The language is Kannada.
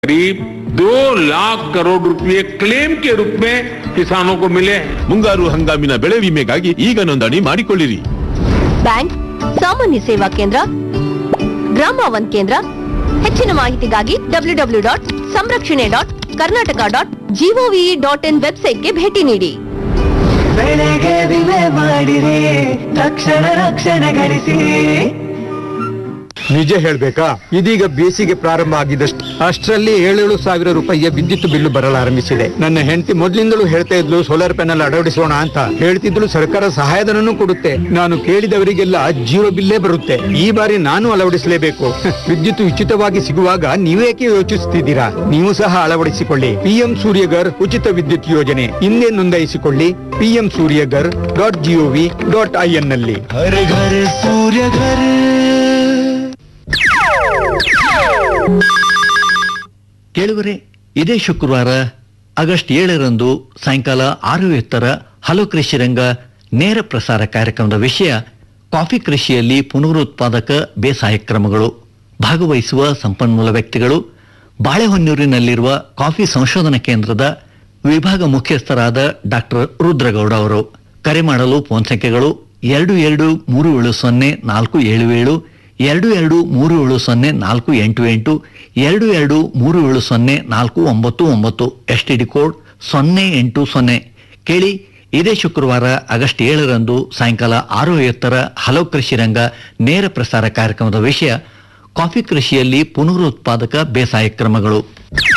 करीब दो लाख करोड़ रुपए क्लेम के रूप में किसानों को मिले हैं ಮುಂಗಾರು ಹಂಗಾಮಿನ ಬೆಳೆ ವಿಮೆಗಾಗಿ ಈಗ ನೋಂದಣಿ ಮಾಡಿಕೊಳ್ಳಿರಿ ಬ್ಯಾಂಕ್ ಸಾಮಾನ್ಯ ಸೇವಾ ಕೇಂದ್ರ ಗ್ರಾಮ ಒನ್ ಕೇಂದ್ರ ಹೆಚ್ಚಿನ ಮಾಹಿತಿಗಾಗಿ W W dot Samrakshane dot Karnataka dot G O V dot in ವೆಬ್ಸೈಟ್ಗೆ ಭೇಟಿ ನೀಡಿ ಬೆಳೆಗೆ ವಿಮೆ ಮಾಡಿರಿ ತಕ್ಷಣ ರಕ್ಷಣೆ ಗಳಿಸಿ ನಿಜ ಹೇಳ್ಬೇಕಾ ಇದೀಗ ಬೇಸಿಗೆ ಪ್ರಾರಂಭ ಆಗಿದಷ್ಟು ಅಷ್ಟರಲ್ಲಿ ಏಳೇಳು ಸಾವಿರ ರೂಪಾಯಿಯ ವಿದ್ಯುತ್ ಬಿಲ್ಲು ಬರಲಾರಂಭಿಸಿದೆ ನನ್ನ ಹೆಂಡತಿ ಮೊದ್ಲಿಂದಲೂ ಹೇಳ್ತಾ ಇದ್ಲು ಸೋಲಾರ್ ಪ್ಯಾನಲ್ ಅಳವಡಿಸೋಣ ಅಂತ ಹೇಳ್ತಿದ್ಲು ಸರ್ಕಾರ ಸಹಾಯಧನನೂ ಕೊಡುತ್ತೆ ನಾನು ಕೇಳಿದವರಿಗೆಲ್ಲ ಜೀರೋ ಬಿಲ್ಲೇ ಬರುತ್ತೆ ಈ ಬಾರಿ ನಾನು ಅಳವಡಿಸಲೇಬೇಕು ವಿದ್ಯುತ್ ಉಚಿತವಾಗಿ ಸಿಗುವಾಗ ನೀವೇಕೆ ಯೋಚಿಸುತ್ತಿದ್ದೀರಾ ನೀವು ಸಹ ಅಳವಡಿಸಿಕೊಳ್ಳಿ ಪಿಎಂ ಸೂರ್ಯಗರ್ ಉಚಿತ ವಿದ್ಯುತ್ ಯೋಜನೆ ಹಿಂದೆ ನೋಂದಾಯಿಸಿಕೊಳ್ಳಿ PM Suryaghar dot G O V dot I N ನಲ್ಲಿ ಹರ ಘರ ಸೂರ್ಯ ಘರ ಕೇಳುವರೆ ಇದೇ ಶುಕ್ರವಾರ ಆಗಸ್ಟ್ ಏಳರಂದು ಸಾಯಂಕಾಲ ಆರು ಎತ್ತರ ಹಲೋ ಕೃಷಿ ರಂಗ ನೇರ ಪ್ರಸಾರ ಕಾರ್ಯಕ್ರಮದ ವಿಷಯ ಕಾಫಿ ಕೃಷಿಯಲ್ಲಿ ಪುನರುತ್ಪಾದಕ ಬೇಸಾಯ ಕ್ರಮಗಳು ಭಾಗವಹಿಸುವ ಸಂಪನ್ಮೂಲ ವ್ಯಕ್ತಿಗಳು ಬಾಳೆಹೊನ್ನೂರಿನಲ್ಲಿರುವ ಕಾಫಿ ಸಂಶೋಧನಾ ಕೇಂದ್ರದ ವಿಭಾಗ ಮುಖ್ಯಸ್ಥರಾದ ಡಾಕ್ಟರ್ ರುದ್ರಗೌಡ ಅವರು ಕರೆ ಮಾಡಲು ಫೋನ್ ಸಂಖ್ಯೆಗಳು ಎರಡು ಎರಡು ಮೂರು ಏಳು ಸೊನ್ನೆ ನಾಲ್ಕು ಏಳು ಏಳು ಎರಡು ಎರಡು ಮೂರು ಏಳು ಸೊನ್ನೆ ನಾಲ್ಕು ಎಂಟು ಎಂಟು ಎರಡು ಎರಡು ಮೂರು ಏಳು ಸೊನ್ನೆ ನಾಲ್ಕು ಒಂಬತ್ತು ಒಂಬತ್ತು ಎಸ್ ಟಿ ಡಿ ಕೋಡ್ ಸೊನ್ನೆ ಎಂಟು ಸೊನ್ನೆ ಕೇಳಿ ಇದೇ ಶುಕ್ರವಾರ ಆಗಸ್ಟ್ ಏಳರಂದು ಸಾಯಂಕಾಲ ಆರು ಐವತ್ತರ ಹಲವು ಕೃಷಿ ರಂಗ ನೇರ ಪ್ರಸಾರ ಕಾರ್ಯಕ್ರಮದ ವಿಷಯ ಕಾಫಿ ಕೃಷಿಯಲ್ಲಿ ಪುನರುತ್ಪಾದಕ ಬೇಸಾಯ ಕ್ರಮಗಳು